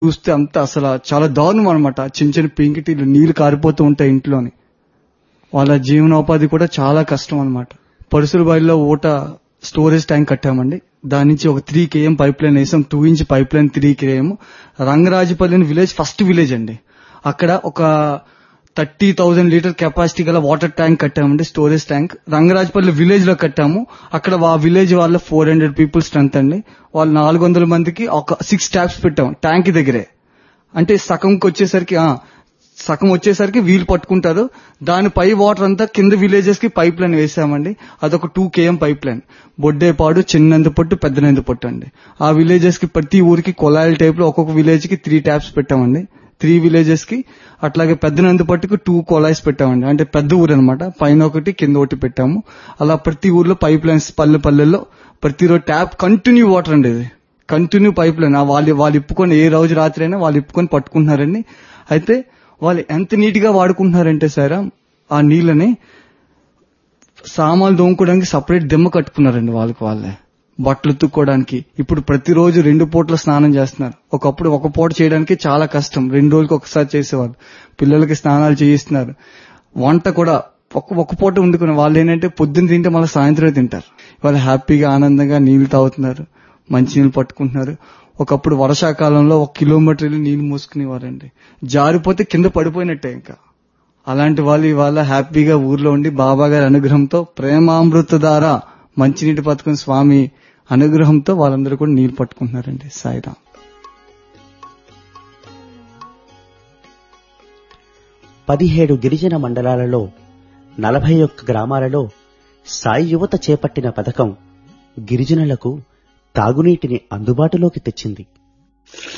చూస్తే అంత అసలు చాలా దారుణం అనమాట చిన్న చిన్న పెంకిటీలు నీళ్లు కారిపోతూ ఉంటాయి ఇంట్లోని వాళ్ళ జీవనోపాధి కూడా చాలా కష్టం అనమాట పరుసుల బావిలో ఊట స్టోరేజ్ ట్యాంక్ కట్టామండి దాని నుంచి ఒక త్రీ కేఎం పైప్ లైన్ వేసాం two inch pipe line three KM Rangarajapalli అని విలేజ్ ఫస్ట్ విలేజ్ అండి అక్కడ ఒక థర్టీ థౌజండ్ లీటర్ కెపాసిటీ గల వాటర్ ట్యాంక్ కట్టామండి స్టోరేజ్ ట్యాంక్ రంగరాజపల్లి విలేజ్ లో కట్టాము అక్కడ ఆ విలేజ్ వాళ్ళ ఫోర్ హండ్రెడ్ పీపుల్ స్ట్రెంత్ అండి వాళ్ళు నాలుగు వందల మందికి ఒక సిక్స్ ట్యాప్స్ పెట్టాం ట్యాంక్ దగ్గరే అంటే సగంకి వచ్చేసరికి ఆ, సగం వచ్చేసరికి వీలు పట్టుకుంటారు దాని పై వాటర్ అంతా కింద విలేజెస్ కి పైప్ లైన్ వేసామండి అదొక two KM pipe line Boddepadu Chinnanandupattu Peddanandupattu అండి ఆ విలేజెస్ కి ప్రతి ఊరికి కొలాయిల టైప్ లో ఒక్కొక్క విలేజ్ కి త్రీ ట్యాప్స్ పెట్టామండి త్రీ విలేజెస్ కి అట్లాగే పెద్దనందుపట్టుకు టూ కొలాయిస్ పెట్టామండి అంటే పెద్ద ఊరు అనమాట పైన ఒకటి కింద ఒకటి పెట్టాము అలా ప్రతి ఊర్లో పైప్ లైన్స్ పల్లె పల్లెల్లో ప్రతిరోజు ట్యాప్ కంటిన్యూ వాటర్ అండి ఇది కంటిన్యూ పైప్ లైన్ ఆ వాళ్ళు వాళ్ళు ఇప్పుకొని ఏ రోజు రాత్రి అయినా వాళ్ళు ఇప్పుకొని పట్టుకుంటున్నారండి అయితే వాళ్ళు ఎంత నీట్ గా వాడుకుంటున్నారంటే సార్ ఆ నీళ్ళని సామాన్లు దోముకోవడానికి సపరేట్ దిమ్మ కట్టుకున్నారండి వాళ్ళకి వాళ్ళే బట్టలు ఉతుక్కోవడానికి ఇప్పుడు ప్రతిరోజు రెండు పూట్ల స్నానం చేస్తున్నారు ఒకప్పుడు ఒక పూట చేయడానికి చాలా కష్టం రెండు రోజులకి ఒకసారి చేసేవాళ్ళు పిల్లలకి స్నానాలు చేయిస్తున్నారు వంట కూడా ఒక ఒక పూట వండుకునే వాళ్ళు ఏంటంటే పొద్దున్న తింటే మళ్ళీ సాయంత్రం తింటారు వాళ్ళు హ్యాపీగా ఆనందంగా నీళ్లు తాగుతున్నారు మంచి నీళ్ళు పట్టుకుంటున్నారు ఒకప్పుడు వర్షాకాలంలో ఒక కిలోమీటర్ వెళ్ళి నీళ్లు మూసుకునేవారండి జారిపోతే కింద పడిపోయినట్టే ఇంకా అలాంటి వాళ్ళు ఇవాళ హ్యాపీగా ఊర్లో ఉండి బాబా గారి అనుగ్రహంతో ప్రేమామృత ద్వారా మంచినీటి పథకం స్వామి అనుగ్రహంతో వాళ్ళందరూ కూడా నీళ్లు పట్టుకుంటున్నారండి సాయిరాం పదిహేడు గిరిజన మండలాలలో నలభై ఒక్క గ్రామాలలో సాయి యువత చేపట్టిన పథకం గిరిజనులకు తాగునీటిని అందుబాటులోకి తెచ్చింది